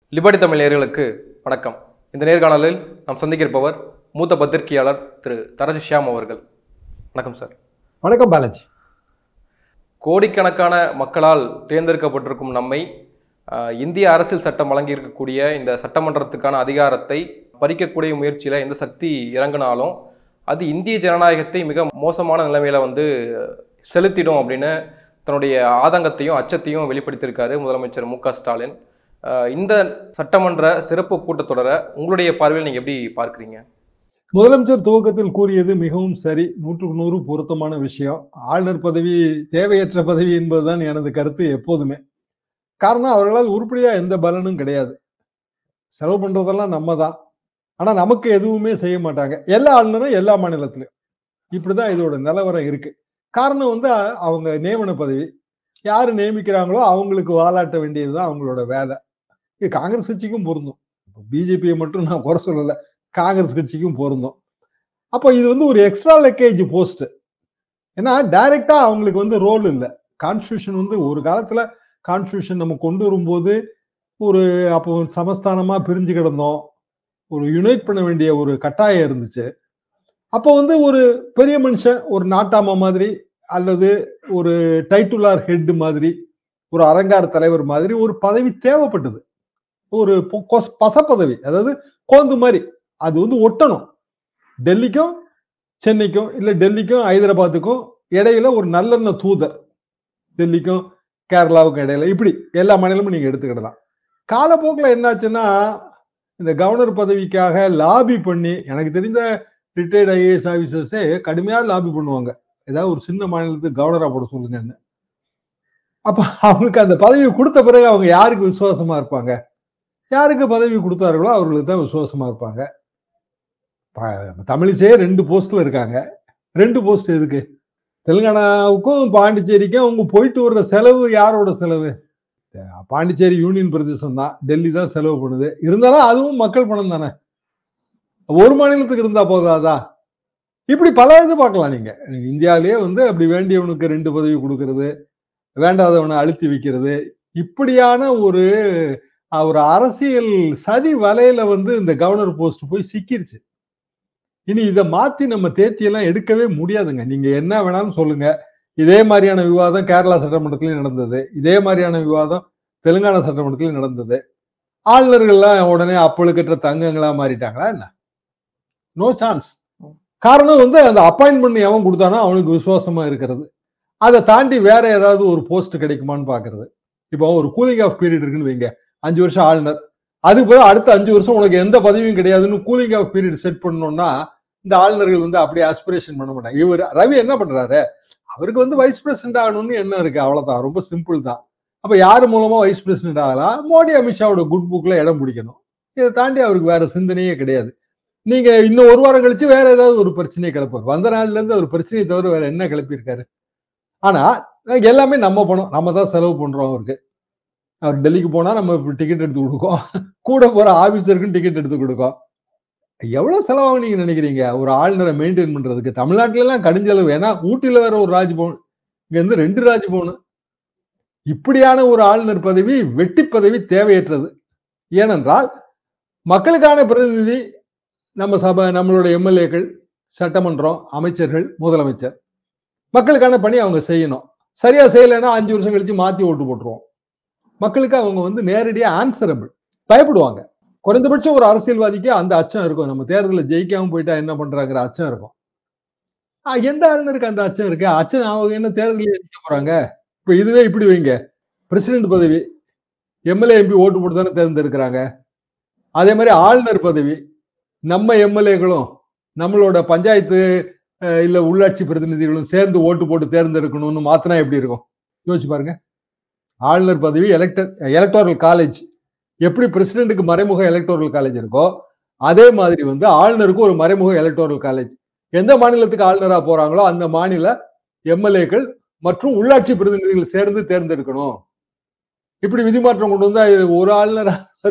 Liberty Tamil நேயர்களுக்கு வணக்கம் இந்த நேர்காணலில் நாம் சந்திக்கிருப்பவர் மூத்த பத்திரிகையாளர் திரு தரஜி ஷியாம் அவர்கள் வணக்கம் சார் வணக்கம் பாலாஜி கோடிக்கணக்கான மக்களால் தேர்ந்தெடுக்கப்பட்டிருக்கும் நம்மை ஆஹ், இந்திய அரசியல் சட்டம் வழங்கியிருக்கக்கூடிய இந்த சட்டமன்றத்துக்கான அதிகாரத்தை பறிக்கக்கூடிய முயற்சியில் எந்த சக்தி இறங்கினாலும் அது இந்திய ஜனநாயகத்தை மிக மோசமான நிலைமையில வந்து செலுத்திடும் அப்படின்னு தன்னுடைய ஆதங்கத்தையும் அச்சத்தையும் வெளிப்படுத்தியிருக்காரு முதலமைச்சர் மு க ஸ்டாலின் ஆஹ், இந்த சட்டமன்ற சிறப்பு கூட்டத்தொடரை உங்களுடைய பார்வையில் நீங்கள் எப்படி பார்க்குறீங்க முதலமைச்சர் துவக்கத்தில் கூறியது மிகவும் சரி நூற்றுக்கு நூறு பொருத்தமான விஷயம் ஆளுநர் பதவி தேவையற்ற பதவி என்பதுதான் எனது கருத்து எப்போதுமே காரணம் அவர்களால் உருப்படியா எந்த பலனும் கிடையாது செலவு பண்றதெல்லாம் நம்ம தான் ஆனா நமக்கு எதுவுமே செய்ய மாட்டாங்க எல்லா ஆளுநரும் எல்லா மாநிலத்திலும் இப்படிதான் இதோட நிலவரம் இருக்கு காரணம் வந்து அ- அவங்க நியமன பதவி யாரு நியமிக்கிறாங்களோ அவங்களுக்கு வாலாட்ட வேண்டியதுதான் அவங்களோட வேலை இது காங்கிரஸ் கட்சிக்கும் பொருந்தும் பிஜேபியை மட்டும் நான் குறை சொல்லல காங்கிரஸ் கட்சிக்கும் பொருந்தும் அப்போ இது வந்து ஒரு எக்ஸ்ட்ரா லெக்கேஜ் போஸ்ட் ஏன்னா டைரக்டா அவங்களுக்கு வந்து ரோல் இல்லை கான்ஸ்டியூஷன் வந்து ஒரு காலத்துல கான்ஸ்டியூஷன் நம்ம கொண்டு வரும்போது ஒரு அப்போ சமஸ்தானமா பிரிஞ்சு கிடந்தோம் ஒரு யுனைட் பண்ண வேண்டிய ஒரு கட்டாயம் இருந்துச்சு அப்போ வந்து ஒரு பெரிய மனுஷன் ஒரு நாட்டாமா மாதிரி அல்லது ஒரு டைட்டுலார் ஹெட் மாதிரி ஒரு அலங்கார தலைவர் மாதிரி ஒரு பதவி தேவைப்பட்டது ஒரு பொ- கொஸ்- பசப்பதவி அதாவது கோந்து மாதிரி அது வந்து ஒட்டணும் டெல்லிக்கும் சென்னைக்கும் இல்ல டெல்லிக்கும் ஹைதராபாத்துக்கும் இடையில ஒரு நல்லெண்ண தூதர் டெல்லிக்கும் கேரளாவுக்கும் இடையில இப்படி எல்லா மாநிலமும் நீங்க எடுத்துக்கிடலாம் காலப்போக்கில் என்னாச்சுன்னா இந்த கவர்னர் பதவிக்காக லாபி பண்ணி எனக்கு தெரிந்த ரிட்டையர்ட் ஐஏஎஸ் ஆஃபீஸர்ஸே கடுமையா லாபி பண்ணுவாங்க ஏதாவது ஒரு சின்ன மாநிலத்துக்கு கவர்னரா போட சொல்லுங்கன்னு அப்ப அவங்களுக்கு அந்த பதவி கொடுத்த பிறகு அவங்க யாருக்கு விசுவாசமா இருப்பாங்க யாருக்கு பதவி கொடுத்தார்களோ அவர்களுக்கு தான் விசுவாசமா இருப்பாங்க ப- தமிழிசே ரெண்டு போஸ்ட்ல இருக்காங்க ரெண்டு போஸ்ட் எதுக்கு தெலுங்கானாவுக்கும் பாண்டிச்சேரிக்கும் அவங்க போயிட்டு வர்ற செலவு யாரோட செலவு அஹ் பாண்டிச்சேரி யூனியன் பிரதேசம் தான் டெல்லி தான் செலவு பண்ணுது இருந்தாலும் அதுவும் மக்கள் பணம் தானே ஒரு மாநிலத்துக்கு இருந்தா போதாதா இப்படி பல இது பார்க்கலாம் நீங்க இந்தியாவிலேயே வந்து அப்படி வேண்டியவனுக்கு ரெண்டு பதவி கொடுக்கறது வேண்டாதவனை அழுத்தி வைக்கிறது இப்படியான ஒரு அஹ், ஒரு அரசியல் சதி வலையில வந்து இந்த கவர்னர் போஸ்ட் போய் சிக்கிருச்சு இனி இதை மாத்தி நம்ம தேத்தியெல்லாம் எடுக்கவே முடியாதுங்க நீங்க என்ன வேணாலும் சொல்லுங்க இதே மாதிரியான விவாதம் கேரளா சட்டமன்றத்திலையும் நடந்தது இதே மாதிரியான விவாதம் தெலுங்கானா சட்டமன்றத்திலையும் நடந்தது ஆளுநர்கள்லாம் உடனே அப்பழுக்கற்ற தங்கங்களா மாறிட்டாங்களா என்ன நோ சான்ஸ் காரணம் வந்து அந்த அப்பாயின்மெண்ட் எவன் கொடுத்தானோ அவனுக்கு விசுவாசமா இருக்கிறது அதை தாண்டி வேற ஏதாவது ஒரு போஸ்ட் கிடைக்குமான்னு பாக்குறது இப்போ ஒரு கூலிங் ஆஃப் பீரியட் இருக்குன்னு வைங்க அஞ்சு வருஷம் ஆளுநர் அதுக்கு பிறகு அடுத்த அஞ்சு வருஷம் உனக்கு எந்த பதவியும் கிடையாதுன்னு கூலிங் ஆஃப் பீரியட் செட் பண்ணணும்னா இந்த ஆளுநர்கள் வந்து அப்படியே ஆஸ்பிரேஷன் பண்ண மாட்டாங்க இவர் ரவி என்ன பண்றாரு அவருக்கு வந்து வைஸ் பிரசிடென்ட் ஆகணும்னு என்ன இருக்கு அவ்வளவுதான் ரொம்ப சிம்பிள் தான் அப்ப யார் மூலமா வைஸ் பிரசிடென்ட் ஆகலாம் மோடி அமித்ஷாவோட குட் புக்ல இடம் பிடிக்கணும் இதை தாண்டி அவருக்கு வேற சிந்தனையே கிடையாது நீங்க இன்னும் ஒரு வாரம் கழிச்சு வேற ஏதாவது ஒரு பிரச்சனையை கிளப்பார் வந்த நாள்ல இருந்து அவர் பிரச்சனையை தவிர வேற என்ன கிளப்பியிருக்காரு ஆனா எல்லாமே நம்ம பணம் நம்ம தான் செலவு பண்றோம் அவருக்கு அவர் டெல்லிக்கு போனா நம்ம டிக்கெட் எடுத்து கொடுக்கோம் கூட போற ஆபீசருக்கும் டிக்கெட் எடுத்து கொடுக்கோம் எவ்வளவு செலவாகும் நீங்க நினைக்கிறீங்க ஒரு ஆளுநரை மெயின்டைன் பண்றதுக்கு தமிழ்நாட்டுல எல்லாம் கடிஞ்சளவு ஏன்னா ஊட்டியில வேற ஒரு ராஜ்பவன் இங்க இருந்து ரெண்டு ராஜ்பவன் இப்படியான ஒரு ஆளுநர் பதவி வெட்டி பதவி தேவையற்றது ஏனென்றால் மக்களுக்கான பிரதிநிதி நம்ம சபை நம்மளோட எம்எல்ஏக்கள் சட்டமன்றம் அமைச்சர்கள் முதலமைச்சர் மக்களுக்கான பணி அவங்க செய்யணும் சரியா செய்யலைன்னா அஞ்சு வருஷம் கழிச்சு மாத்தி ஓட்டு போட்டுருவோம் மக்களுக்கு அவங்க வந்து நேரடியா ஆன்சரபிள் பயப்படுவாங்க குறைந்தபட்சம் ஒரு அரசியல்வாதிக்கு அந்த அச்சம் இருக்கும் நம்ம தேர்தலில் ஜெயிக்காம போயிட்டா என்ன பண்றாங்கிற அச்சம் இருக்கும் ஆ, எந்த ஆளுநருக்கு அந்த அச்சம் இருக்கு அச்சம் அவங்க என்ன தேர்தலில் நிற்க போறாங்க இப்ப இதுவே இப்படி வைங்க பிரசிடென்ட் பதவி எம்எல்ஏ எம்பி ஓட்டு போட்டு தானே தேர்ந்தெடுக்கிறாங்க அதே மாதிரி ஆளுநர் பதவி நம்ம எம்எல்ஏக்களும் நம்மளோட பஞ்சாயத்து அஹ், இல்ல உள்ளாட்சி பிரதிநிதிகளும் சேர்ந்து ஓட்டு போட்டு தேர்ந்தெடுக்கணும்னு மாத்தினா எப்படி இருக்கும் யோசிச்சு பாருங்க ஆளுநர் பதவி எலக்டர் எலக்டோரல் காலேஜ் எப்படி பிரசிடென்ட்டுக்கு மறைமுக எலக்டோரல் காலேஜ் இருக்கோ அதே மாதிரி வந்து ஆளுநருக்கு ஒரு மறைமுக எலக்டோரல் காலேஜ் எந்த மாநிலத்துக்கு ஆளுநரா போறாங்களோ அந்த மாநில எம்எல்ஏக்கள் மற்றும் உள்ளாட்சி பிரதிநிதிகள் சேர்ந்து தேர்ந்தெடுக்கணும் இப்படி விதிமாற்றம் கொண்டு வந்தா இது ஒரு ஆளுநர்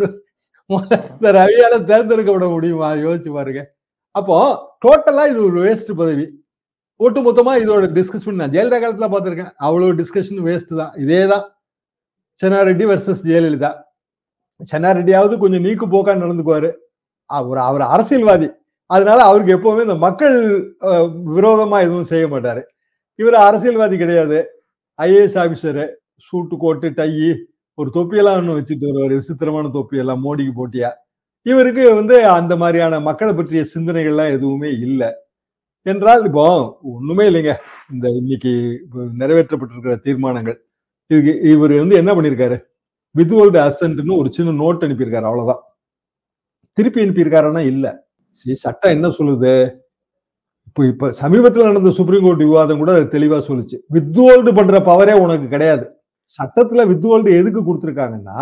இந்த ரவியால தேர்ந்தெடுக்கப்பட முடியுமா யோசிச்சு பாருங்க அப்போ டோட்டலா இது ஒரு வேஸ்ட் பதவி ஒட்டு மொத்தமா இதோட டிஸ்கஷன் நான் ஜெயலலிதா காலத்துல பார்த்திருக்கேன் அவ்வளவு டிஸ்கஷன் வேஸ்ட் தான் இதே தான் சென்னாரெட்டி வர்சஸ் ஜெயலலிதா சென்னாரெட்டியாவது கொஞ்சம் நீக்கு போக்கா நடந்துக்குவாரு அவர் அவர் அரசியல்வாதி அதனால அவருக்கு எப்பவுமே இந்த மக்கள் அஹ், விரோதமா எதுவும் செய்ய மாட்டாரு இவர் அரசியல்வாதி கிடையாது ஐஏஎஸ் ஆபீசரு சூட்டு கோட்டு டை ஒரு தொப்பியெல்லாம் ஒன்று வச்சுட்டு வருவார் விசித்திரமான தொப்பியெல்லாம் மோடிக்கு போட்டியா இவருக்கு வந்து அந்த மாதிரியான மக்களை பற்றிய சிந்தனைகள்லாம் எதுவுமே இல்லை என்றால் இப்போ ஒண்ணுமே இல்லைங்க இந்த இன்னைக்கு இப்ப நிறைவேற்றப்பட்டிருக்கிற தீர்மானங்கள் இதுக்கு இவர் வந்து என்ன பண்ணியிருக்காரு வித்வோல்டு அசன்ட்னு ஒரு சின்ன நோட் அனுப்பியிருக்காரு அவ்வளவுதான் திருப்பி அனுப்பியிருக்காருன்னா இல்ல சரி சட்டம் என்ன சொல்லுது இப்போ இப்ப சமீபத்தில் நடந்த சுப்ரீம் கோர்ட் விவாதம் கூட அது தெளிவா சொல்லுச்சு வித்வோல்டு பண்ற பவரே உனக்கு கிடையாது சட்டத்துல வித்வோல்டு எதுக்கு கொடுத்துருக்காங்கன்னா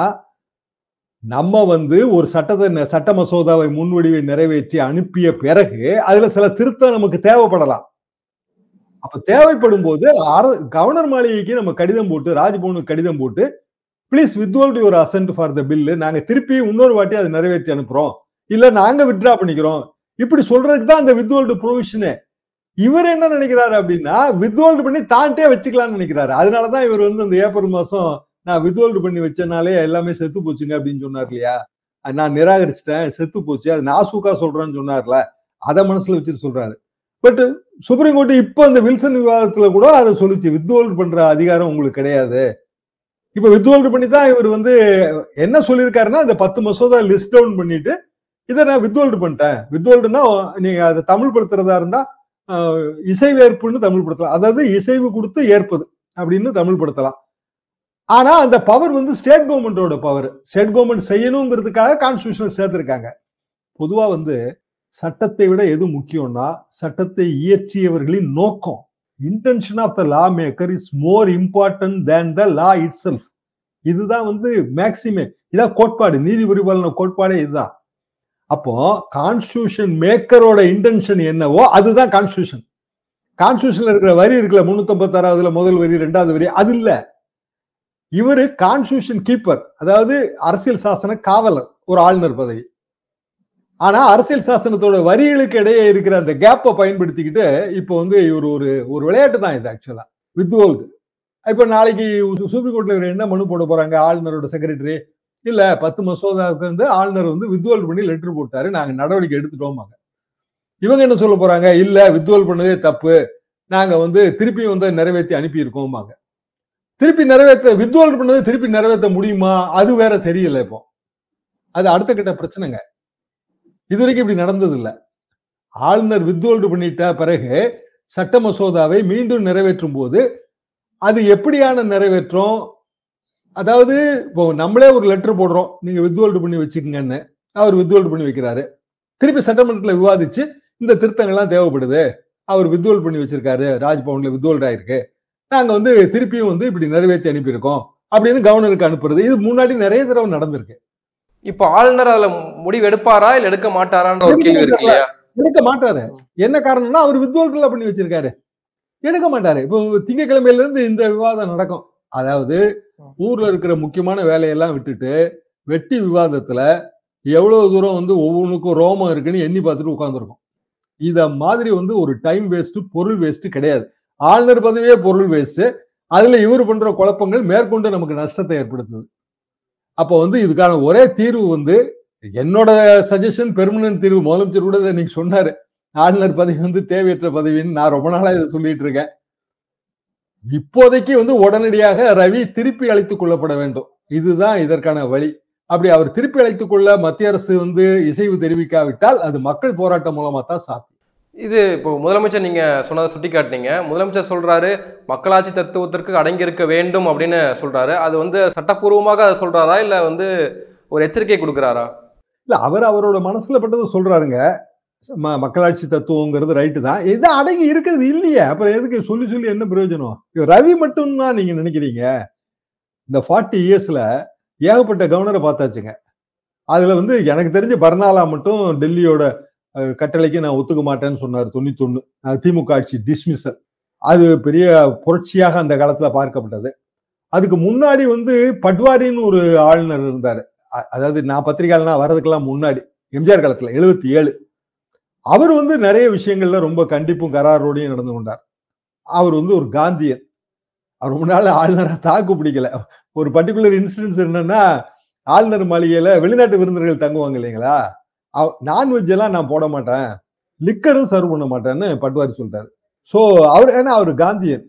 நம்ம வந்து ஒரு சட்டத்தை ந- சட்ட மசோதாவை முன்வடிவை நிறைவேற்றி அனுப்பிய பிறகு அதுல சில திருத்தம் நமக்கு தேவைப்படலாம் அப்ப தேவைப்படும் போது அர- கவர்னர் மாளிகைக்கு நம்ம கடிதம் போட்டு ராஜ்பவனுக்கு கடிதம் போட்டு please withhold your assent for the bill நாங்க திருப்பி இன்னொரு வாட்டி அதை நிறைவேற்றி அனுப்புறோம் இல்ல நாங்க வித்ட்ரா பண்ணிக்கிறோம் இப்படி சொல்றதுக்கு தான் அந்த வித்வோல்டு ப்ரொவிஷனு இவர் என்ன நினைக்கிறாரு அப்படின்னா வித்வோல்டு பண்ணி தான்ட்டே வச்சுக்கலாம்னு நினைக்கிறாரு அதனாலதான் இவர் வந்து அந்த ஏப்ரல் மாசம் நான் வித்வோல்டு பண்ணி வச்சனாலே எல்லாமே செத்து போச்சுங்க அப்படின்னு சொன்னார் இல்லையா அது நான் நிராகரிச்சிட்டேன் செத்து போச்சு அது நாசூக்கா சொல்றேன்னு சொன்னார்ல அதை மனசுல வச்சுட்டு சொல்றாரு பட் சுப்ரீம் கோர்ட் இப்ப அந்த வில்சன் விவாதத்துல கூட அதை சொல்லுச்சு வித்வோல்டு பண்ற அதிகாரம் உங்களுக்கு கிடையாது இப்ப வித்வோல்டு பண்ணி தான் இவர் வந்து என்ன சொல்லியிருக்காருன்னா இந்த பத்து மசோதா லிஸ்ட் டவுன் பண்ணிட்டு இதை நான் வித்வோல்டு பண்ணிட்டேன் வித்வோல்டுனா நீங்க அதை தமிழ் படுத்துறதா இருந்தா ஆஹ், இசைவேற்புன்னு தமிழ் படுத்தலாம் அதாவது இசைவு கொடுத்து ஏற்பது அப்படின்னு தமிழ் படுத்தலாம் ஆனா அந்த பவர் வந்து ஸ்டேட் கவர்மெண்டோட பவர் ஸ்டேட் கவர்மெண்ட் செய்யணுங்கிறதுக்காக கான்ஸ்டியூஷன் சேர்த்திருக்காங்க பொதுவா வந்து சட்டத்தை விட எது முக்கியம்னா சட்டத்தை இயற்றியவர்களின் நோக்கம் intention of the law maker is more important than the law it self வந்து மேக்சிமே இதான் கோட்பாடு நீதி பரிபாலன கோட்பாடே இதுதான் அப்போ கான்ஸ்டியூஷன் மேக்கரோட இன்டென்ஷன் என்னவோ அதுதான் கான்ஸ்டியூஷன் கான்ஸ்டியூஷன்ல இருக்கிற வரி இருக்குல்ல முன்னூத்தி ஆறாவதுல முதல் வரி ரெண்டாவது வரி அது இல்ல இவரு கான்ஸ்டியூஷன் கீப்பர் அதாவது அரசியல் சாசன காவலர் ஒரு ஆளுநர் பதவி ஆனா அரசியல் சாசனத்தோட வரிகளுக்கு இடையே இருக்கிற அந்த கேப்பை பயன்படுத்திக்கிட்டு இப்போ வந்து இவர் ஒரு ஒரு விளையாட்டு தான் இது ஆக்சுவலா வித் வேர்ல்டு இப்போ நாளைக்கு சு- சுப்ரீம் கோர்ட்ல இவர் என்ன மனு போட போறாங்க ஆளுநரோட செக்ரட்டரி இல்ல பத்து மசோதாவுக்கு வந்து ஆளுநர் வந்து வித்வால் பண்ணி லெட்டர் போட்டாரு நாங்க நடவடிக்கை எடுத்துட்டோமாங்க இவங்க என்ன சொல்ல போறாங்க இல்ல வித்வால் பண்ணதே தப்பு நாங்க வந்து திருப்பி வந்து நிறைவேற்றி அனுப்பியிருக்கோமாங்க திருப்பி நிறைவேற்ற வித்வால் பண்ணது திருப்பி நிறைவேற்ற முடியுமா அது வேற தெரியல இப்போ அது அடுத்த கட்ட பிரச்சனைங்க இது வரைக்கும் இப்படி நடந்தது இல்ல ஆளுநர் வித்வோல்டு பண்ணிட்ட பிறகு சட்ட மசோதாவை மீண்டும் நிறைவேற்றும் போது அது எப்படியான நிறைவேற்றம் அதாவது இப்போ நம்மளே ஒரு லெட்டர் போடுறோம் நீங்க வித்வோல்டு பண்ணி வச்சுக்கங்கன்னு அவர் வித்வோல்டு பண்ணி வைக்கிறாரு திருப்பி சட்டமன்றத்தில் விவாதிச்சு இந்த திருத்தங்கள்லாம் தேவைப்படுது அவர் வித்வோல்டு பண்ணி வச்சிருக்காரு ராஜ்பவன்ல வித்வோல்ட் ஆயிருக்கு நாங்க வந்து திருப்பியும் வந்து இப்படி நிறைவேற்றி அனுப்பியிருக்கோம் அப்படின்னு கவர்னருக்கு அனுப்புறது இது முன்னாடி நிறைய தடவை நடந்திருக்கு இப்போ ஆளுநர் அதுல முடிவு எடுப்பாரா இல்ல எடுக்க மாட்டாரான்ற ஒரு எடுக்க கேள்வி இருக்கு இல்லையா எடுக்க மாட்டாரு என்ன காரணம்னா அவர் வித்வோல்டுல பண்ணி வச்சிருக்காரு எடுக்க மாட்டாரு இப்போ திங்கக்கிழமையில இருந்து இந்த விவாதம் நடக்கும் அதாவது ஊர்ல இருக்கிற முக்கியமான வேலையெல்லாம் விட்டுட்டு வெட்டி விவாதத்துல எவ்வளவு தூரம் வந்து ஒவ்வொன்றுக்கும் ரோமம் இருக்குன்னு எண்ணி பார்த்துட்டு உட்காந்துருக்கும் இத மாதிரி வந்து ஒரு டைம் வேஸ்ட் பொருள் வேஸ்ட் கிடையாது ஆளுநர் பதவியே பொருள் வேஸ்ட் அதுல இவர் பண்ற குழப்பங்கள் மேற்கொண்டு நமக்கு நஷ்டத்தை ஏற்படுத்துது அப்போ வந்து இதுக்கான ஒரே தீர்வு வந்து என்னோட சஜஷன் பெர்மனன்ட் தீர்வு முதலமைச்சர் கூட இதை இன்னைக்கு சொன்னாரு ஆளுநர் பதவி வந்து தேவையற்ற பதவின்னு நான் ரொம்ப நாளா இதை சொல்லிட்டு இருக்கேன் இப்போதைக்கு வந்து உடனடியாக ரவி திருப்பி அழைத்துக் கொள்ளப்பட வேண்டும் இதுதான் இதற்கான வழி அப்படி அவர் திருப்பி அழைத்துக் கொள்ள மத்திய அரசு வந்து இசைவு தெரிவிக்காவிட்டால் அது மக்கள் போராட்டம் மூலமா தான் சாத்தியம் இது இப்போ முதலமைச்சர் நீங்க சொன்னதை சுட்டி காட்டினீங்க முதலமைச்சர் சொல்றாரு மக்களாட்சி தத்துவத்திற்கு அடங்கி இருக்க வேண்டும் அப்படின்னு சொல்றாரு அது வந்து சட்டப்பூர்வமாக அதை சொல்றாரா இல்ல வந்து ஒரு எச்சரிக்கை கொடுக்குறாரா இல்ல அவர் அவரோட மனசுல பட்டதை சொல்றாருங்க ம- மக்களாட்சி தத்துவங்கிறது ரைட்டு தான் இது அடங்கி இருக்கிறது இல்லையே அப்புறம் எதுக்கு சொல்லி சொல்லி என்ன பிரயோஜனம் இவர் ரவி மட்டும்தான் நீங்க நினைக்கிறீங்க இந்த ஃபார்ட்டி இயர்ஸ்ல ஏகப்பட்ட கவர்னரை பார்த்தாச்சுங்க அதுல வந்து எனக்கு தெரிஞ்ச பர்னாலா மட்டும் டெல்லியோட அஹ், கட்டளைக்கு நான் ஒத்துக்க மாட்டேன்னு சொன்னார் தொண்ணூத்தொன்னு அஹ், திமுக ஆட்சி டிஸ்மிசல் அது பெரிய புரட்சியாக அந்த காலத்துல பார்க்கப்பட்டது அதுக்கு முன்னாடி வந்து பட்வாரின்னு ஒரு ஆளுநர் இருந்தாரு அ- அதாவது நான் பத்திரிகையாளனா வர்றதுக்கெல்லாம் முன்னாடி எம்ஜிஆர் காலத்துல எழுபத்தி ஏழு அவர் வந்து நிறைய விஷயங்கள்ல ரொம்ப கண்டிப்பும் கராரோடையும் நடந்து கொண்டார் அவர் வந்து ஒரு காந்தியன் அவர் முன்னால ஆளுநரை தாக்கு பிடிக்கல ஒரு பர்டிகுலர் இன்சிடென்ட்ஸ் என்னன்னா ஆளுநர் மாளிகையில வெளிநாட்டு விருந்தினர்கள் தங்குவாங்க இல்லைங்களா நான்வெஜ் எல்லாம் நான் போட மாட்டேன் லிக்கரும் சர்வ் பண்ண மாட்டேன்னு பட்வாரி சொல்றாரு ஸோ அவர் ஏன்னா அவர் காந்தியன்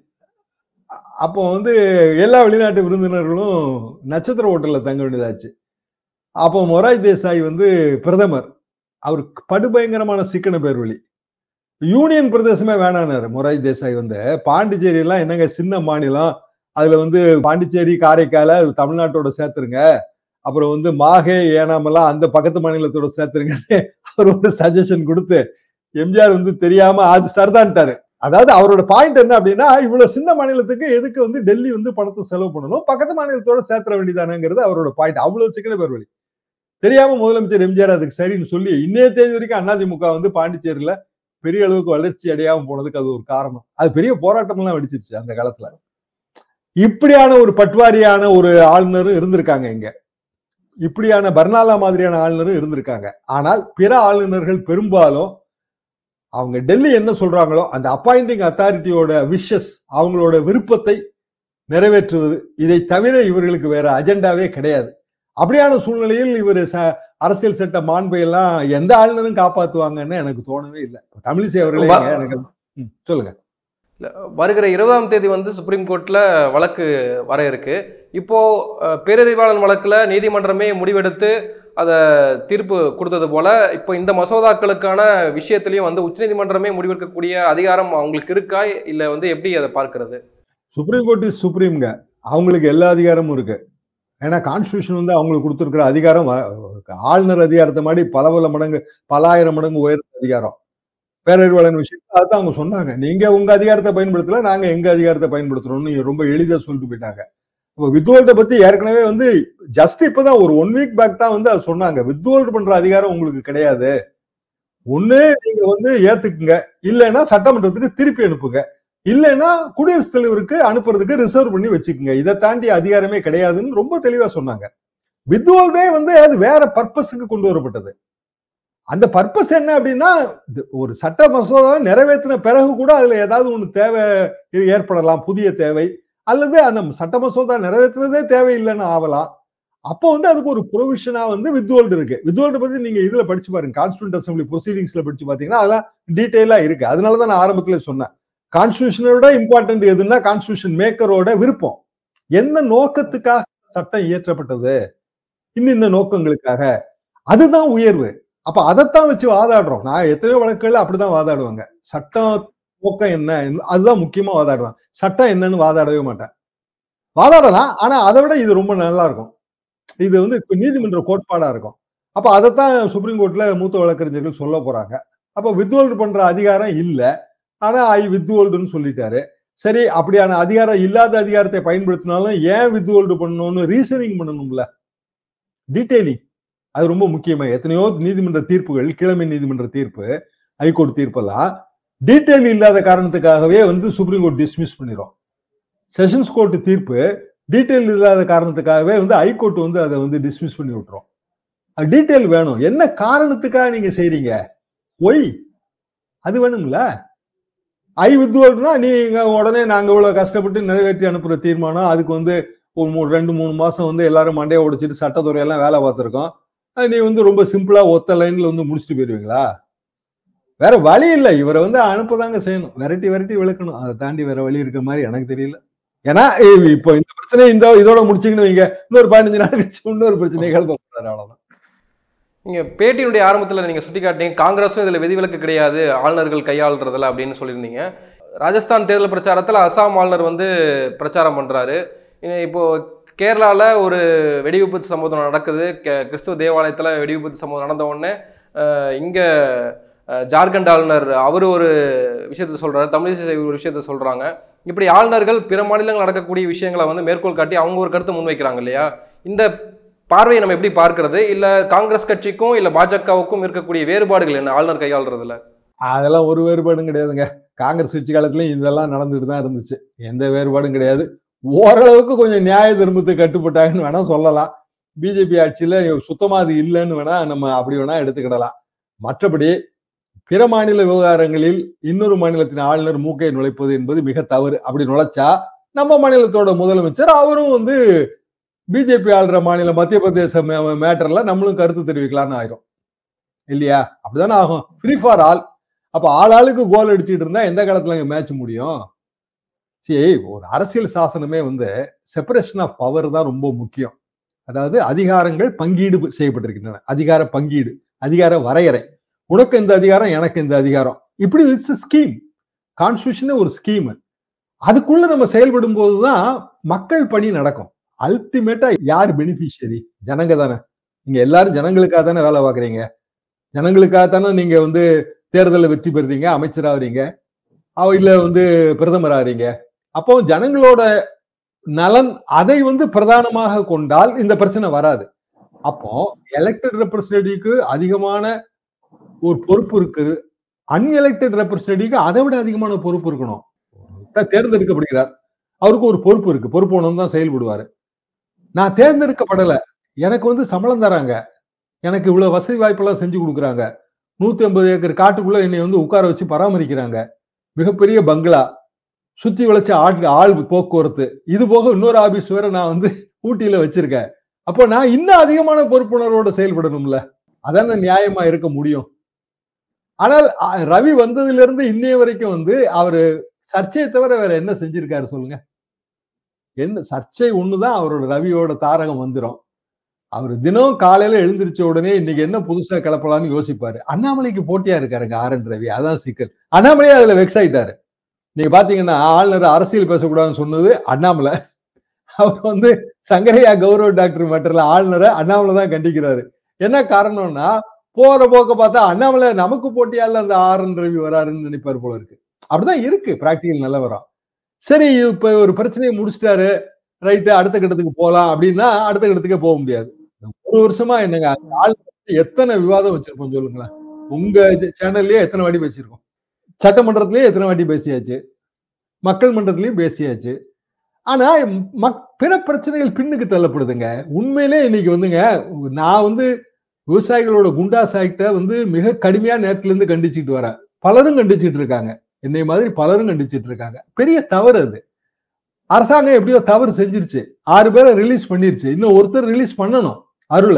அ- அப்போ வந்து எல்லா வெளிநாட்டு விருந்தினர்களும் நட்சத்திர ஹோட்டல்ல தங்க வேண்டியதாச்சு அப்போ மொராய் தேசாய் வந்து பிரதமர் அவர் படுபயங்கரமான சிக்கன பேர் வழி யூனியன் பிரதேசமே வேணானாரு மொராய் தேசாய் வந்து பாண்டிச்சேரி எல்லாம் என்னங்க சின்ன மாநிலம் அதுல வந்து பாண்டிச்சேரி காரைக்கால அது தமிழ்நாட்டோட சேர்த்துருங்க அப்புறம் வந்து மாஹே ஏனாமெல்லாம் அந்த பக்கத்து மாநிலத்தோட சேர்த்துருங்கன்னு அவர் ஒரு சஜஷன் கொடுத்து எம்ஜிஆர் வந்து தெரியாம அது சரிதான்ட்டாரு அதாவது அவரோட பாயிண்ட் என்ன அப்படின்னா இவ்வளவு சின்ன மாநிலத்துக்கு எதுக்கு வந்து டெல்லி வந்து பணத்தை செலவு பண்ணணும் பக்கத்து மாநிலத்தோட சேர்த்துற வேண்டியதானங்கிறது அவரோட பாயிண்ட் அவ்வளவு சிக்கன பேர் வழி தெரியாம முதலமைச்சர் எம்ஜிஆர் அதுக்கு சரின்னு சொல்லி இன்னைய தேதி வரைக்கும் அதிமுக வந்து பாண்டிச்சேரியில பெரிய அளவுக்கு வளர்ச்சி அடையாம போனதுக்கு அது ஒரு காரணம் அது பெரிய போராட்டம் எல்லாம் வெடிச்சிருச்சு அந்த காலத்துல இப்படியான ஒரு பட்வாரியான ஒரு ஆளுநரும் இருந்திருக்காங்க இங்க இப்படியான பர்னாலா மாதிரியான ஆளுநரும் இருந்திருக்காங்க ஆனால் பிற ஆளுநர்கள் பெரும்பாலும் அவங்க டெல்லி என்ன சொல்றாங்களோ அந்த அப்பாயிண்டிங் அத்தாரிட்டியோட விஷஸ் அவங்களோட விருப்பத்தை நிறைவேற்றுவது இதை தவிர இவர்களுக்கு வேற அஜெண்டாவே கிடையாது அப்படியான சூழ்நிலையில் இவர் அரசியல் சட்ட மாண்பை எல்லாம் எந்த ஆளுநரும் காப்பாத்துவாங்கன்னு எனக்கு தோணவே இல்லை தமிழிசை அவர்களே வ- இங்க எனக்கு ம், சொல்லுங்க வருகிற இருபதாம் தேதி வந்து சுப்ரீம் கோர்ட்ல வழக்கு வர இருக்கு இப்போ அஹ், பேரறிவாளன் வழக்குல நீதிமன்றமே முடிவெடுத்து அதை தீர்ப்பு கொடுத்தது போல இப்போ இந்த மசோதாக்களுக்கான விஷயத்திலையும் வந்து உச்சநீதிமன்றமே முடிவெடுக்கக்கூடிய அதிகாரம் அவங்களுக்கு இருக்கா இல்ல வந்து எப்படி அதை பார்க்கிறது சுப்ரீம் கோர்ட் இஸ் சுப்ரீம்ங்க அவங்களுக்கு எல்லா அதிகாரமும் இருக்கு ஏன்னா கான்ஸ்டியூஷன் வந்து அவங்களுக்கு கொடுத்துருக்கிற அதிகாரம் வ- ஆளுநர் அதிகாரத்தை மாதிரி பல பல மடங்கு பல ஆயிரம் மடங்கு உயர்ந்த அதிகாரம் பேரறிவாளன் விஷயம் அதுதான் அவங்க சொன்னாங்க நீங்க உங்க அதிகாரத்தை பயன்படுத்தல நாங்க எங்க அதிகாரத்தை பயன்படுத்துறோம்னு ரொம்ப எளிதா சொல்லிட்டு போயிட்டாங்க இப்போ வித்வோல்ட்டை பத்தி ஏற்கனவே வந்து ஜஸ்ட் இப்பதான் ஒரு ஒன் வீக் பேக் தான் வந்து அது சொன்னாங்க வித்வோல்ட் பண்ற அதிகாரம் உங்களுக்கு கிடையாது ஒண்ணு நீங்க வந்து ஏத்துக்குங்க இல்லைன்னா சட்டமன்றத்துக்கு திருப்பி அனுப்புங்க இல்லைன்னா குடியரசுத் தலைவருக்கு அனுப்புறதுக்கு ரிசர்வ் பண்ணி வச்சுக்கோங்க இதை தாண்டி அதிகாரமே கிடையாதுன்னு ரொம்ப தெளிவா சொன்னாங்க வித்வால்டே வந்து அது வேற பர்பஸுக்கு கொண்டு வரப்பட்டது அந்த பர்பஸ் என்ன அப்படின்னா இது ஒரு சட்ட மசோதாவை நிறைவேற்றின பிறகு கூட அதுல ஏதாவது ஒண்ணு தேவை இது ஏற்படலாம் புதிய தேவை அல்லது அந்த சட்ட மசோதா நிறைவேற்றுறதே தேவையில்லைன்னு ஆகலாம் அப்போ வந்து அதுக்கு ஒரு ப்ரொவிஷனா வந்து வித்வோல்டு இருக்கு வித்வோல்டு பத்தி நீங்க இதுல படிச்சு பாருங்க கான்ஸ்டியூண்ட் அசம்பிளி ப்ரொசீடிங்ஸ்ல படிச்சு பாத்தீங்கன்னா அதெல்லாம் டீட்டெயிலா இருக்கு அதனாலதான் நான் ஆரம்பத்துல சொன்னேன் கான்ஸ்டியூஷனோட இம்பார்ட்டன்ட் எதுன்னா கான்ஸ்டியூஷன் மேக்கரோட விருப்பம் என்ன நோக்கத்துக்காக சட்டம் இயற்றப்பட்டது இன்னின்ன நோக்கங்களுக்காக அதுதான் உயர்வு அப்ப அதைத்தான் வச்சு வாதாடுறோம் நான் எத்தனையோ வழக்குகள் அப்படிதான் வாதாடுவாங்க சட்டம் நோக்கம் என்ன அதுதான் முக்கியமா வாதாடுவேன் சட்டம் என்னன்னு வாதாடவே மாட்டேன் வாதாடலாம் ஆனா அதை விட இது ரொம்ப நல்லா இருக்கும் இது வந்து நீதிமன்ற கோட்பாடா இருக்கும் அப்ப அதைத்தான் சுப்ரீம் கோர்ட்ல மூத்த வழக்கறிஞர்கள் சொல்ல போறாங்க அப்ப வித்ஹோல்டு பண்ற அதிகாரம் இல்ல ஆனா ஐ வித்ஹோல்டுன்னு சொல்லிட்டாரு சரி அப்படியான அதிகாரம் இல்லாத அதிகாரத்தை பயன்படுத்தினாலும் ஏன் வித்ஹோல்டு பண்ணணும்னு ரீசனிங் பண்ணணும்ல டீடைலிங் அது ரொம்ப முக்கியமா எத்தனையோ நீதிமன்ற தீர்ப்புகள் கிழமை நீதிமன்ற தீர்ப்பு ஹைகோர்ட் தீர்ப்பெல்லாம் டீடைல் இல்லாத காரணத்துக்காகவே வந்து சுப்ரீம் கோர்ட் டிஸ்மிஸ் பண்ணிடும் செஷன்ஸ் கோர்ட் தீர்ப்பு டீடைல் இல்லாத காரணத்துக்காகவே வந்து ஹைகோர்ட் வந்து அதை வந்து டிஸ்மிஸ் பண்ணி விட்டுரும் அது டீடைல் வேணும் என்ன காரணத்துக்காக நீங்க செய்றீங்க ஒய் அது வேணும்ல ஐ வித்வோல்ட்னா நீங்க உடனே நாங்க இவ்வளவு கஷ்டப்பட்டு நிறைவேற்றி அனுப்புற தீர்மானம் அதுக்கு வந்து ஒரு மூணு ரெண்டு மூணு மாசம் வந்து எல்லாரும் மண்டையை உடைச்சிட்டு சட்டத்துறையெல்லாம் வேலை பார்த்துருக்கோம் அது நீ வந்து ரொம்ப சிம்பிளா ஒத்த லைன்ல வந்து முடிச்சுட்டு போயிருவீங்களா வேற வழி இல்லை இவரை வந்து அனுப்பதாங்க செய்யணும் வெரைட்டி வெரைட்டி விளக்கணும் அதை தாண்டி வேற வழி இருக்க மாதிரி எனக்கு தெரியல ஏன்னா இ- இப்போ இந்த பிரச்சனை இந்த இதோட முடிச்சுக்கணும் வைங்க இன்னொரு பதினஞ்சு நாள் கழிச்சு இன்னொரு பிரச்சனையை கிளப்ப போறாரு அவ்வளவுதான் நீங்க பேட்டியினுடைய ஆரம்பத்துல நீங்க சுட்டிக்காட்டீங்க காங்கிரஸும் இதுல விதிவிலக்கு கிடையாது ஆளுநர்கள் கையாளுறதுல அப்படின்னு சொல்லியிருந்தீங்க ராஜஸ்தான் தேர்தல் பிரச்சாரத்துல அசாம் ஆளுநர் வந்து பிரச்சாரம் பண்றாரு இ- இப்போ கேரளால ஒரு வெடிவிபத்து சம்பவம் நடக்குது கே- கிறிஸ்துவ தேவாலயத்துல வெடிவிபத்து சம்பவம் நடந்த உடனே அஹ், இங்க அஹ், ஜார்க்கண்ட் ஆளுநர் அவர் ஒரு விஷயத்த சொல்றாரு தமிழிசை ஒரு விஷயத்த சொல்றாங்க இப்படி ஆளுநர்கள் பிற மாநிலங்கள் நடக்கக்கூடிய விஷயங்களை வந்து மேற்கோள் காட்டி அவங்க ஒரு கருத்தை முன்வைக்கிறாங்க இல்லையா இந்த பார்வையை நம்ம எப்படி பார்க்கிறது இல்ல காங்கிரஸ் கட்சிக்கும் இல்ல பாஜகவுக்கும் இருக்கக்கூடிய வேறுபாடுகள் என்ன ஆளுநர் கையாளுறதுல அதெல்லாம் ஒரு வேறுபாடும் கிடையாதுங்க காங்கிரஸ் கட்சி காலத்துலயும் இதெல்லாம் நடந்துட்டு தான் இருந்துச்சு எந்த வேறுபாடும் கிடையாது ஓரளவுக்கு கொஞ்சம் நியாய தர்மத்துக்கு கட்டுப்பட்டாங்கன்னு வேணா சொல்லலாம் பிஜேபி ஆட்சியில சுத்தமா அது இல்லைன்னு வேணா நம்ம அப்படி வேணா எடுத்துக்கிடலாம் மற்றபடி பிற மாநில விவகாரங்களில் இன்னொரு மாநிலத்தின் ஆளுநர் மூக்கை நுழைப்பது என்பது மிக தவறு அப்படி நுழைச்சா நம்ம மாநிலத்தோட முதலமைச்சர் அவரும் வந்து பிஜேபி ஆளுற மாநிலம் மத்திய பிரதேச மேட்டர்ல நம்மளும் கருத்து தெரிவிக்கலாம்னு ஆயிரும் இல்லையா அப்படிதானே ஆகும் ஃப்ரீ ஃபார் ஆல் அப்ப ஆள் ஆளுக்கு கோல் அடிச்சுட்டு இருந்தா எந்த காலத்துல மேட்ச் முடியும் சரி ஒரு அரசியல் சாசனமே வந்து செப்பரேஷன் ஆஃப் பவர் தான் ரொம்ப முக்கியம் அதாவது அதிகாரங்கள் பங்கீடு செய்யப்பட்டிருக்கின்றன அதிகார பங்கீடு அதிகார வரையறை உனக்கு இந்த அதிகாரம் எனக்கு இந்த அதிகாரம் இப்படி இட்ஸ் ஸ்கீம் கான்ஸ்டியூஷன் ஒரு ஸ்கீம் அதுக்குள்ள நம்ம செயல்படும் போதுதான் மக்கள் பணி நடக்கும் அல்டிமேட்டா யார் பெனிஃபிஷியரி ஜனங்க தானே நீங்க எல்லாரும் ஜனங்களுக்காக தானே வேலை பார்க்குறீங்க ஜனங்களுக்காக தானே நீங்க வந்து தேர்தலில் வெற்றி பெறுறீங்க அமைச்சராகிறீங்க அவ இல்ல வந்து பிரதமர் ஆகிறீங்க அப்போ ஜனங்களோட நலன் அதை வந்து பிரதானமாக கொண்டால் இந்த பிரச்சனை வராது அப்போ எலெக்டட் ரெப்ரஸன்டேட்டிவ்க்கு அதிகமான ஒரு பொறுப்பு இருக்குது அன்எலெக்டட் ரெப்ரஸன்டேட்டிவ்க்கு அதை விட அதிகமான பொறுப்பு இருக்கணும் தேர்ந்தெடுக்கப்படுகிறார் அவருக்கு ஒரு பொறுப்பு இருக்கு பொறுப்பு உணர்ந்து தான் செயல்படுவாரு நான் தேர்ந்தெடுக்கப்படலை எனக்கு வந்து சம்பளம் தராங்க எனக்கு இவ்வளவு வசதி வாய்ப்பெல்லாம் செஞ்சு கொடுக்குறாங்க நூத்தி ஐம்பது ஏக்கர் காட்டுக்குள்ள என்னை வந்து உட்கார வச்சு பராமரிக்கிறாங்க மிகப்பெரிய பங்களா சுத்தி வளைச்ச ஆள் ஆள் போக்குவரத்து இது போக இன்னொரு ஆபீஸ் வேற நான் வந்து ஊட்டியில வச்சிருக்கேன் அப்போ நான் இன்னும் அதிகமான பொறுப்புணர்வோட செயல்படணும்ல அதான நியாயமா இருக்க முடியும் ஆனால் ரவி வந்ததுல இருந்து இன்னைய வரைக்கும் வந்து அவரு சர்ச்சையை தவிர வேற என்ன செஞ்சிருக்காரு சொல்லுங்க என்ன சர்ச்சை ஒண்ணுதான் அவரோட ரவியோட தாரகம் வந்துடும் அவர் தினம் காலையில எழுந்திரிச்ச உடனே இன்னைக்கு என்ன புதுசா கிளப்பலாம்னு யோசிப்பாரு அண்ணாமலைக்கு போட்டியா இருக்காருங்க ஆர் என் ரவி அதான் சிக்கல் அண்ணாமலையே அதுல வெக்ஸ் ஆயிட்டாரு நீங்க பாத்தீங்கன்னா ஆளுநர் அரசியல் பேசக்கூடாதுன்னு சொன்னது அண்ணாமலை அவர் வந்து சங்கரையா கௌரவ டாக்டர் மேட்டர்ல ஆளுநரை அண்ணாமலை தான் கண்டிக்கிறாரு என்ன காரணம்னா போற போக்க பார்த்தா அண்ணாமலை நமக்கு போட்டியால அந்த ஆர் என் ரவி வராருன்னு நினைப்பாரு போல இருக்கு அப்படிதான் இருக்கு பிராக்டிக்கல் நிலவரம் சரி இப்ப ஒரு பிரச்சனையை முடிச்சிட்டாரு ரைட்டு அடுத்த கட்டத்துக்கு போலாம் அப்படின்னா அடுத்த கட்டத்துக்கே போக முடியாது ஒரு வருஷமா என்னங்க ஆள் எத்தனை விவாதம் வச்சிருப்போம் சொல்லுங்களேன் உங்க சேனல்லயே எத்தனை வாட்டி பேசியிருக்கோம் சட்டமன்றத்திலேயே எத்தனை வாட்டி பேசியாச்சு மக்கள் மன்றத்திலயும் பேசியாச்சு ஆனா மக் பிற பிரச்சனைகள் பின்னுக்கு தள்ளப்படுதுங்க உண்மையிலே இன்னைக்கு வந்துங்க நான் வந்து விவசாயிகளோட குண்டாஸ் ஆக்ட வந்து மிக கடுமையா நேரத்துல இருந்து கண்டிச்சுட்டு வரேன் பலரும் கண்டிச்சுட்டு இருக்காங்க என்னை மாதிரி பலரும் கண்டிச்சுட்டு இருக்காங்க பெரிய தவறு அது அரசாங்கம் எப்படியோ தவறு செஞ்சிருச்சு ஆறு பேரை ரிலீஸ் பண்ணிருச்சு இன்னும் ஒருத்தர் ரிலீஸ் பண்ணணும் அருள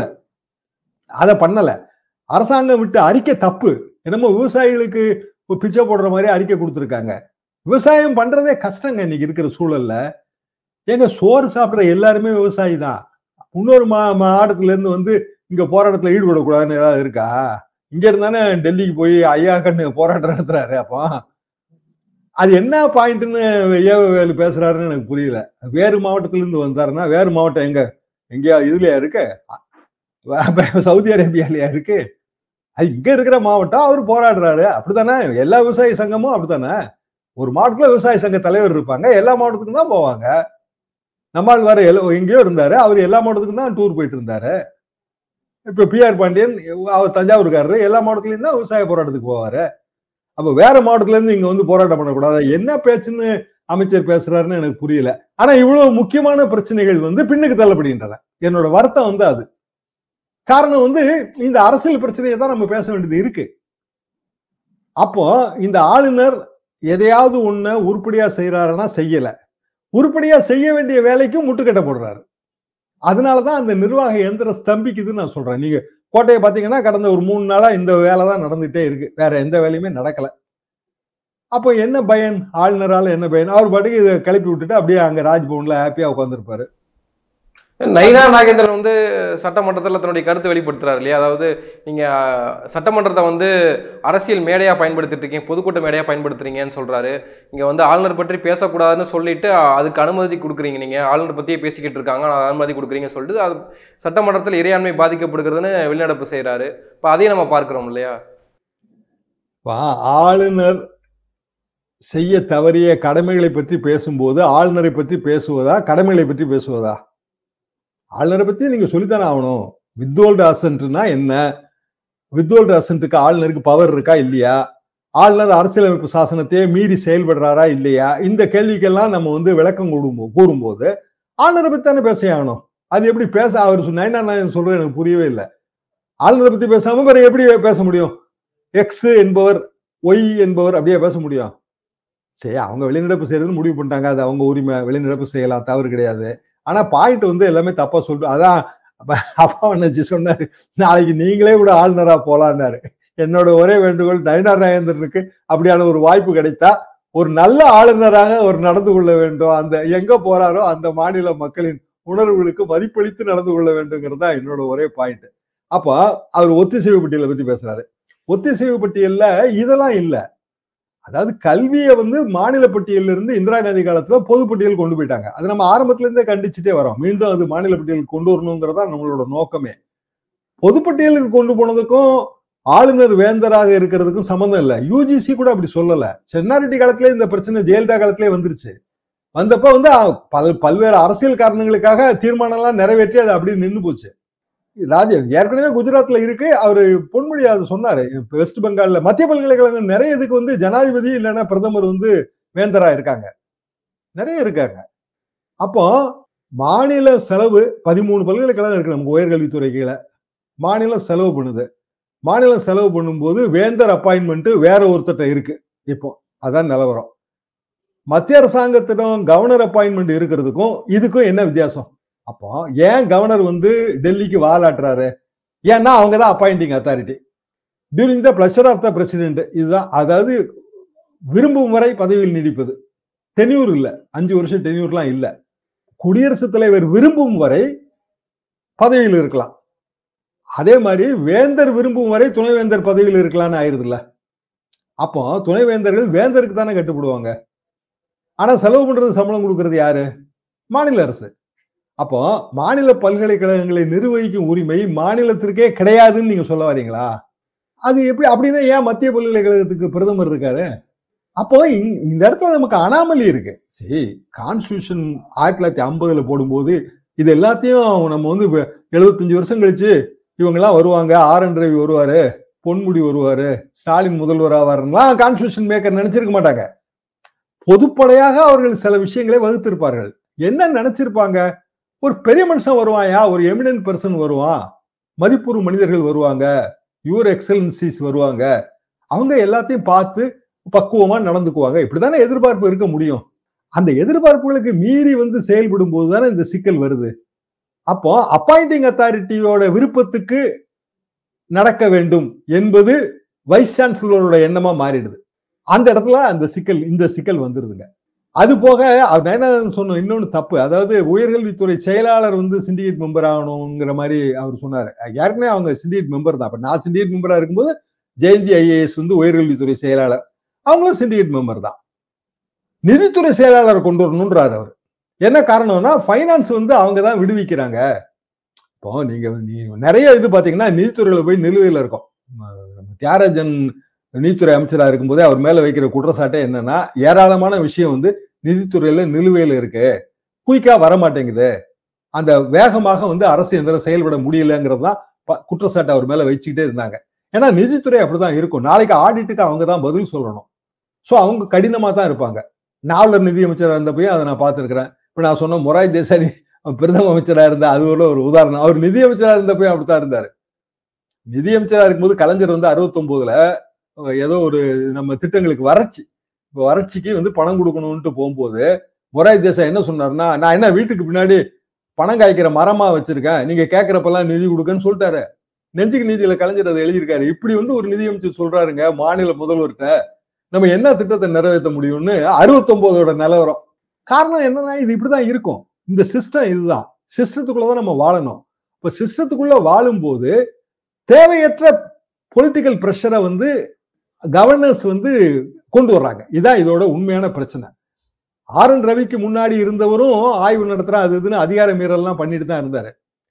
அதை பண்ணல அரசாங்கம் விட்டு அறிக்கை தப்பு என்னமோ விவசாயிகளுக்கு பிச்சை போடுற மாதிரி அறிக்கை கொடுத்துருக்காங்க விவசாயம் பண்றதே கஷ்டங்க இன்னைக்கு இருக்கிற சூழல்ல எங்க சோறு சாப்பிடுற எல்லாருமே விவசாயி தான் இன்னொரு மா மாவட்டத்துல இருந்து வந்து இங்க போராட்டத்துல ஈடுபடக்கூடாதுன்னு ஏதாவது இருக்கா இங்க இருந்தானே டெல்லிக்கு போய் ஐயா கண்ணு போராட்டம் நடத்துறாரு அப்போ அது என்ன பாயிண்ட்னு ஏவவேலு பேசுறாருன்னு எனக்கு புரியல வேறு மாவட்டத்துல இருந்து வந்தாருன்னா வேறு மாவட்டம் எங்க எங்கேயா இதுலயா இருக்கு சவுதி அரேபியாலயா இருக்கு அது இங்க இருக்கிற மாவட்டம் அவர் போராடுறாரு அப்படித்தானே எல்லா விவசாய சங்கமும் அப்படித்தானே ஒரு மாவட்டத்துல விவசாய சங்க தலைவர் இருப்பாங்க எல்லா மாவட்டத்துக்கும் தான் போவாங்க நம்மால் வேற எங்கேயோ இருந்தாரு அவர் எல்லா மாவட்டத்துக்கும் தான் டூர் போயிட்டு இருந்தாரு இப்ப பி ஆர் பாண்டியன் அவர் தஞ்சாவூர்காரரு எல்லா மாவட்டத்துலயும் தான் விவசாய போராட்டத்துக்கு போவாரு அப்ப வேற மாவட்டத்துல இருந்து இங்க வந்து போராட்டம் பண்ணக்கூடாது என்ன பேச்சுன்னு அமைச்சர் பேசுறாருன்னு எனக்கு புரியல ஆனா இவ்வளவு முக்கியமான பிரச்சனைகள் வந்து பின்னுக்கு தள்ளப்படுகின்றன என்னோட வருத்தம் வந்து அது காரணம் வந்து இந்த அரசியல் பிரச்சனையை தான் நம்ம பேச வேண்டியது இருக்கு அப்போ இந்த ஆளுநர் எதையாவது ஒண்ணு உருப்படியா செய்யறாருன்னா செய்யல உருப்படியா செய்ய வேண்டிய வேலைக்கும் முட்டுக்கட்ட போடுறாரு அதனாலதான் அந்த நிர்வாக எந்திரம் ஸ்தம்பிக்குதுன்னு நான் சொல்றேன் நீங்க கோட்டையை பாத்தீங்கன்னா கடந்த ஒரு மூணு நாளா இந்த வேலை தான் நடந்துட்டே இருக்கு வேற எந்த வேலையுமே நடக்கல அப்போ என்ன பயன் ஆளுநரால என்ன பயன் அவர் பாட்டுக்கு இதை கிளப்பி விட்டுட்டு அப்படியே அங்க ராஜ்பவன்ல ஹாப்பியா உட்காந்துருப்பாரு நைனா நாகேந்திரன் வந்து சட்டமன்றத்தில் தன்னுடைய கருத்து வெளிப்படுத்துறாரு இல்லையா அதாவது நீங்க சட்டமன்றத்தை வந்து அரசியல் மேடையா பயன்படுத்திட்டு இருக்கீங்க பொதுக்கூட்ட மேடையா பயன்படுத்துறீங்கன்னு சொல்றாரு இங்க வந்து ஆளுநர் பற்றி பேசக்கூடாதுன்னு சொல்லிட்டு அதுக்கு அனுமதி கொடுக்குறீங்க நீங்க ஆளுநர் பத்தியே பேசிக்கிட்டு இருக்காங்க நான் அனுமதி கொடுக்குறீங்கன்னு சொல்லிட்டு அது சட்டமன்றத்தில் இறையாண்மை பாதிக்கப்படுகிறதுன்னு வெளிநடப்பு செய்யறாரு இப்போ அதையும் நம்ம பார்க்கிறோம் இல்லையா ஆளுநர் செய்ய தவறிய கடமைகளை பற்றி பேசும்போது ஆளுநரை பற்றி பேசுவதா கடமைகளை பற்றி பேசுவதா ஆளுநரை பத்தி நீங்க சொல்லித்தானே ஆகணும் வித்வோல்டு அசன்ட்னா என்ன வித்வோல்டு அசன்ட்டுக்கு ஆளுநருக்கு பவர் இருக்கா இல்லையா ஆளுநர் அரசியலமைப்பு சாசனத்தையே மீறி செயல்படுறாரா இல்லையா இந்த கேள்விக்கெல்லாம் நம்ம வந்து விளக்கம் கூடும்போது கூறும்போது ஆளுநரை பத்தி தானே பேச ஆகணும் அது எப்படி பேச அவர் நைனா நான் சொல்றேன் எனக்கு புரியவே இல்லை ஆளுநரை பத்தி பேசாம வேற எப்படி பேச முடியும் எக்ஸ் என்பவர் ஒய் என்பவர் அப்படியே பேச முடியும் சரி அவங்க வெளிநடப்பு செய்யறதுன்னு முடிவு பண்ணிட்டாங்க அது அவங்க உரிமை வெளிநடப்பு செய்யலாம் தவறு கிடையாது ஆனா பாயிண்ட் வந்து எல்லாமே தப்பா சொல்லிட்டு அதான் அப்ப அப்பா அண்ணாச்சி சொன்னாரு நாளைக்கு நீங்களே கூட ஆளுநரா போலான்னாரு என்னோட ஒரே வேண்டுகோள் நயனார் நாகேந்திரனுக்கு அப்படியான ஒரு வாய்ப்பு கிடைத்தா ஒரு நல்ல ஆளுநராக அவர் நடந்து கொள்ள வேண்டும் அந்த எங்க போறாரோ அந்த மாநில மக்களின் உணர்வுகளுக்கு மதிப்பளித்து நடந்து கொள்ள வேண்டும்ங்கிறது தான் என்னோட ஒரே பாயிண்ட் அப்போ அவர் ஒத்திசைவு பட்டியலை பத்தி பேசுறாரு ஒத்திசைவு பட்டியல்ல இதெல்லாம் இல்ல அதாவது கல்வியை வந்து மாநில பட்டியல்ல இருந்து இந்திரா காந்தி காலத்துல பொது பட்டியல் கொண்டு போயிட்டாங்க அது நம்ம ஆரம்பத்துல இருந்தே கண்டிச்சுட்டே வரோம் மீண்டும் அது மாநில பட்டியலுக்கு கொண்டு வரணுங்கிறதா நம்மளோட நோக்கமே பொதுப்பட்டியலுக்கு கொண்டு போனதுக்கும் ஆளுநர் வேந்தராக இருக்கிறதுக்கும் சம்மந்தம் இல்லை யூஜிசி கூட அப்படி சொல்லல சென்னாரெட்டி காலத்திலே இந்த பிரச்சனை ஜெயலலிதா காலத்திலே வந்துருச்சு வந்தப்ப வந்து அ- பல் பல்வேறு அரசியல் காரணங்களுக்காக தீர்மானம் எல்லாம் நிறைவேற்றி அது அப்படியே நின்னு போச்சு ராஜ ஏற்கனவே குஜராத்ல இருக்கு அவரு பொன்முடி அது சொன்னாரு இப்ப வெஸ்ட் பெங்கால்ல மத்திய பல்கலைக்கழகம் நிறைய இதுக்கு வந்து ஜனாதிபதி இல்லைன்னா பிரதமர் வந்து வேந்தரா இருக்காங்க நிறைய இருக்காங்க அப்போ மாநில செலவு பதிமூணு பல்கலைக்கழகம் இருக்கு நமக்கு உயர்கல்வித்துறை கீழே மாநிலம் செலவு பண்ணுது மாநிலம் செலவு பண்ணும்போது வேந்தர் அப்பாயின்மெண்ட் வேற ஒருத்தட்ட இருக்கு இப்போ அதான் நிலவரம் மத்திய அரசாங்கத்திடம் கவர்னர் அப்பாயின்மெண்ட் இருக்கிறதுக்கும் இதுக்கும் என்ன வித்தியாசம் அப்போ ஏன் கவர்னர் வந்து டெல்லிக்கு வாலாட்டுறாரு ஏன்னா அவங்க தான் appointing authority during the pleasure of the president இதுதான் அதாவது விரும்பும் வரை பதவியில் நீடிப்பது டென்யூர் இல்ல அஞ்சு வருஷம் டென்யூர்லாம் இல்ல குடியரசுத் தலைவர் விரும்பும் வரை பதவியில் இருக்கலாம் அதே மாதிரி வேந்தர் விரும்பும் வரை துணைவேந்தர் பதவியில் இருக்கலாம்னு ஆயிருதுல்ல அப்போ துணைவேந்தர்கள் வேந்தருக்கு தானே கட்டுப்படுவாங்க ஆனா செலவு பண்றது சம்பளம் கொடுக்கறது யாரு மாநில அரசு அப்போ மாநில பல்கலைக்கழகங்களை நிர்வகிக்கும் உரிமை மாநிலத்திற்கே கிடையாதுன்னு நீங்க சொல்ல வரீங்களா அது எப்படி அப்படின்னா ஏன் மத்திய பல்கலைக்கழகத்துக்கு பிரதமர் இருக்காரு அப்போ இங்க- இந்த இடத்துல நமக்கு அனாமலி இருக்கு சரி கான்ஸ்டியூஷன் ஆயிரத்தி தொள்ளாயிரத்தி ஐம்பதுல போடும்போது இது எல்லாத்தையும் நம்ம வந்து இப்ப 75 வருஷம் கழிச்சு இவங்கெல்லாம் வருவாங்க ஆர் என் ரவி வருவாரு பொன்முடி வருவாரு ஸ்டாலின் முதல்வர் ஆவாருலாம் கான்ஸ்டியூஷன் மேக்கர் நினைச்சிருக்க மாட்டாங்க பொதுப்படையாக அவர்கள் சில விஷயங்களை வகுத்திருப்பார்கள் என்ன நினைச்சிருப்பாங்க ஒரு பெரிய மனுஷன் வருவாயா ஒரு எமினன்ட் பர்சன் வருவான் மதிப்புறு மனிதர்கள் வருவாங்க யுவர் எக்ஸலன்சிஸ் வருவாங்க அவங்க எல்லாத்தையும் பார்த்து பக்குவமா நடந்துக்குவாங்க இப்படிதானே எதிர்பார்ப்பு இருக்க முடியும் அந்த எதிர்பார்ப்புகளுக்கு மீறி வந்து செயல்படும் போது தானே இந்த சிக்கல் வருது அப்போ அப்பாயிண்டிங் அத்தாரிட்டியோட விருப்பத்துக்கு நடக்க வேண்டும் என்பது வைஸ் சான்சலரோட எண்ணமா மாறிடுது அந்த இடத்துல அந்த சிக்கல் இந்த சிக்கல் வந்துருதுங்க அது போக அவர் நயனாதன் சொன்ன இன்னொன்னு தப்பு அதாவது உயர்கல்வித்துறை செயலாளர் வந்து சிண்டிகேட் மெம்பர் ஆகணுங்கிற மாதிரி அவர் சொன்னாரு ஏற்கனவே அவங்க சிண்டிகேட் மெம்பர் தான் அப்ப நான் சிண்டிகேட் மெம்பரா இருக்கும்போது ஜெயந்தி ஐஏஎஸ் வந்து உயர்கல்வித்துறை செயலாளர் அவங்களும் சிண்டிகேட் மெம்பர் தான் நிதித்துறை செயலாளரை கொண்டு வரணுன்றாரு அவர் என்ன காரணம்னா ஃபைனான்ஸ் வந்து அவங்க தான் விடுவிக்கிறாங்க இப்போ நீங்க நீ நிறைய இது பாத்தீங்கன்னா நிதித்துறையில போய் நிலுவையில் இருக்கும் நம்ம தியாகராஜன் நிதித்துறை அமைச்சரா இருக்கும்போதே அவர் மேல வைக்கிற குற்றச்சாட்டே என்னன்னா ஏராளமான விஷயம் வந்து நிதித்துறையில நிலுவையில் இருக்கு குயிக்கா வர மாட்டேங்குது அந்த வேகமாக வந்து அரசு எந்திரம் செயல்பட முடியலங்கிறது தான் ப- குற்றச்சாட்டு அவர் மேல வச்சுக்கிட்டே இருந்தாங்க ஏன்னா நிதித்துறை அப்படிதான் இருக்கும் நாளைக்கு ஆடிட்டுக்கு அவங்க தான் பதில் சொல்லணும் ஸோ அவங்க கடினமா தான் இருப்பாங்க நாவலர் நிதியமைச்சராக இருந்தப்பையும் அதை நான் பார்த்துருக்கிறேன் இப்போ நான் சொன்ன மொராய் தேசாய் பிரதம அமைச்சராக இருந்தா அது ஒரு ஒரு உதாரணம் அவர் நிதியமைச்சராக இருந்தப்பையும் அப்படித்தான் இருந்தாரு நிதியமைச்சராக இருக்கும்போது கலைஞர் வந்து அறுபத்தொன்பதுல ஏதோ ஒரு நம்ம திட்டங்களுக்கு வறட்சி இப்போ வறட்சிக்கு வந்து பணம் கொடுக்கணும்ட்டு போகும்போது மொராய் தேசாய் என்ன சொன்னாருன்னா நான் என்ன வீட்டுக்கு பின்னாடி பணம் காய்க்கிற மரமா வச்சிருக்கேன் நீங்க கேட்கறப்பெல்லாம் நிதி கொடுக்கன்னு சொல்லிட்டாரு நெஞ்சுக்கு நீதியில கலைஞர் அதை எழுதியிருக்காரு இப்படி வந்து ஒரு நிதியமைச்சர் சொல்றாருங்க மாநில முதல்வர்கிட்ட நம்ம என்ன திட்டத்தை நிறைவேற்ற முடியும்னு அறுபத்தொன்பதோட நிலவரம் காரணம் என்னன்னா இது இப்படிதான் இருக்கும் இந்த சிஸ்டம் இதுதான் சிஸ்டத்துக்குள்ளதான் நம்ம வாழணும் இப்ப சிஸ்டத்துக்குள்ள வாழும்போது தேவையற்ற பொலிட்டிக்கல் ப்ரெஷரை வந்து கவர்னர்ஸ் வந்து கொண்டு வர்றாங்க இதான் இதோட உண்மையான பிரச்சனை ஆர் என் ரவிக்கு முன்னாடி இருந்தவரும் ஆய்வு நடத்துறா அது இதுன்னு அதிகார மீறல்லாம் பண்ணிட்டு தான் இருந்தாரு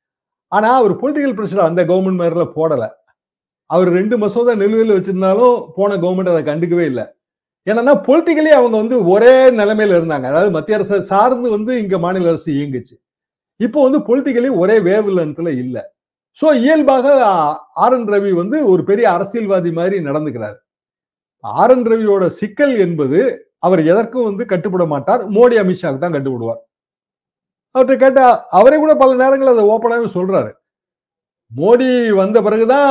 ஆனா அவர் பொலிட்டிக்கல் ப்ரெஷர் அந்த கவர்மெண்ட் மேல போடல அவர் ரெண்டு மசோதா நிலுவையில் வச்சிருந்தாலும் போன கவர்மெண்ட் அதை கண்டுக்கவே இல்லை ஏன்னா பொலிட்டிக்கலி அவங்க வந்து ஒரே நிலைமையில இருந்தாங்க அதாவது மத்திய அரசு சார்ந்து வந்து இங்க மாநில அரசு இயங்குச்சு இப்போ வந்து பொலிட்டிக்கலி ஒரே வேவ் லென்த்ல இல்ல சோ இயல்பாக ஆர் என் ரவி வந்து ஒரு பெரிய அரசியல்வாதி மாதிரி நடந்துக்கிறார் ஆர் என் ரவியோட சிக்கல் என்பது அவர் எதற்கும் வந்து கட்டுப்பட மாட்டார் மோடி அமித்ஷாவுக்கு தான் கட்டுப்படுவார் அவர்கிட்ட கேட்டா அவரே கூட பல நேரங்கள் அதை ஓப்பனாகவே சொல்றாரு மோடி வந்த பிறகுதான்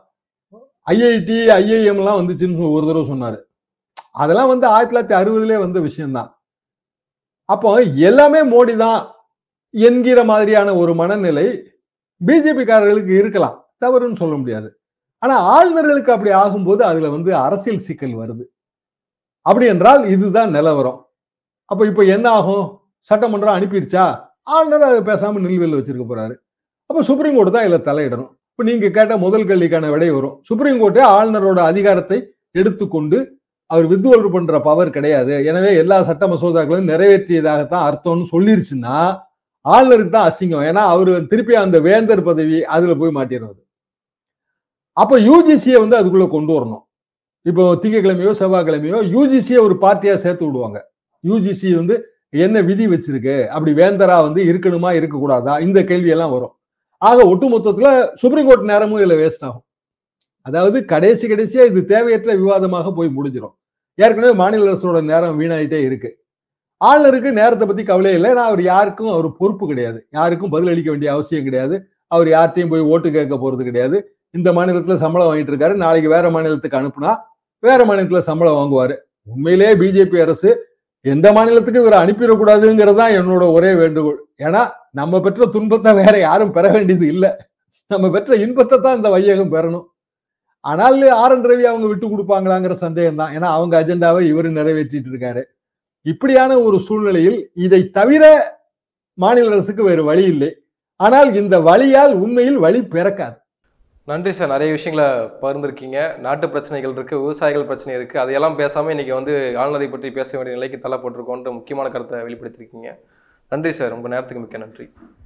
ஐஐடி ஐஐஎம் எல்லாம் வந்துச்சுன்னு ஒரு தடவை சொன்னாரு அதெல்லாம் வந்து ஆயிரத்தி தொள்ளாயிரத்தி அறுபதுலேயே வந்த விஷயம்தான் அப்போ எல்லாமே மோடி தான் என்கிற மாதிரியான ஒரு மனநிலை பிஜேபிக்காரர்களுக்கு இருக்கலாம் தவறுன்னு சொல்ல முடியாது ஆனா ஆளுநர்களுக்கு அப்படி ஆகும்போது அதுல வந்து அரசியல் சிக்கல் வருது அப்படி என்றால் இதுதான் நிலவரம் அப்ப இப்ப என்ன ஆகும் சட்டமன்றம் அனுப்பிருச்சா ஆளுநர் அதை பேசாம நிலுவையில் வச்சிருக்க போறாரு அப்ப சுப்ரீம் கோர்ட் தான் இதுல தலையிடணும் இப்ப நீங்க கேட்ட முதல் கேள்விக்கான விடை வரும் சுப்ரீம் கோர்ட்டே ஆளுநரோட அதிகாரத்தை எடுத்துக்கொண்டு அவர் வித்வல் பண்ற பவர் கிடையாது எனவே எல்லா சட்ட மசோதாக்களையும் நிறைவேற்றியதாகத்தான் அர்த்தம்னு சொல்லிருச்சுன்னா ஆளுநருக்கு தான் அசிங்கம் ஏன்னா அவரு திருப்பி அந்த வேந்தர் பதவி அதுல போய் மாட்டிடுறது அப்ப யூஜிசியை வந்து அதுக்குள்ள கொண்டு வரணும் இப்போ திங்கக்கிழமையோ செவ்வாய்க்கிழமையோ யூஜிசியை ஒரு பார்ட்டியா சேர்த்து விடுவாங்க யூஜிசி வந்து என்ன விதி வச்சிருக்கு அப்படி வேந்தரா வந்து இருக்கணுமா இருக்கக்கூடாதா இந்த கேள்வி எல்லாம் வரும் ஆக ஒட்டுமொத்தத்துல சுப்ரீம் கோர்ட் நேரமும் இதுல வேஸ்ட் ஆகும் அதாவது கடைசி கடைசியா இது தேவையற்ற விவாதமாக போய் முடிஞ்சிடும் ஏற்கனவே மாநில அரசோட நேரம் வீணாயிட்டே இருக்கு ஆளுநருக்கு நேரத்தை பத்தி கவலையே இல்லை ஏன்னா அவர் யாருக்கும் அவர் பொறுப்பு கிடையாது யாருக்கும் பதில் அளிக்க வேண்டிய அவசியம் கிடையாது அவர் யார்ட்டையும் போய் ஓட்டு கேட்க போறது கிடையாது இந்த மாநிலத்துல சம்பளம் வாங்கிட்டு இருக்காரு நாளைக்கு வேற மாநிலத்துக்கு அனுப்புனா வேற மாநிலத்துல சம்பளம் வாங்குவாரு உண்மையிலேயே பிஜேபி அரசு எந்த மாநிலத்துக்கு இவரை அனுப்பிடக்கூடாதுங்கிறது தான் என்னோட ஒரே வேண்டுகோள் ஏன்னா நம்ம பெற்ற துன்பத்தை வேற யாரும் பெற வேண்டியது இல்லை நம்ம பெற்ற இன்பத்தை தான் இந்த வையகம் பெறணும் ஆனால் ஆர் என் ரவி அவங்க விட்டு கொடுப்பாங்களாங்கிற சந்தேகம் தான் ஏன்னா அவங்க அஜெண்டாவை இவர் நிறைவேற்றிட்டு இருக்காரு இப்படியான ஒரு சூழ்நிலையில் இதை தவிர மாநில அரசுக்கு வேறு வழி இல்லை ஆனால் இந்த வழியால் உண்மையில் வழி பிறக்காது நன்றி சார் நிறைய விஷயங்களை பகிர்ந்திருக்கீங்க நாட்டு பிரச்சனைகள் இருக்கு விவசாயிகள் பிரச்சனை இருக்கு அதையெல்லாம் பேசாம இன்னைக்கு வந்து ஆளுநரை பற்றி பேச வேண்டிய நிலைக்கு தள்ளப்பட்டிருக்கோன்ற முக்கியமான கருத்தை வெளிப்படுத்திருக்கீங்க நன்றி சார் உங்க நேரத்துக்கு மிக்க நன்றி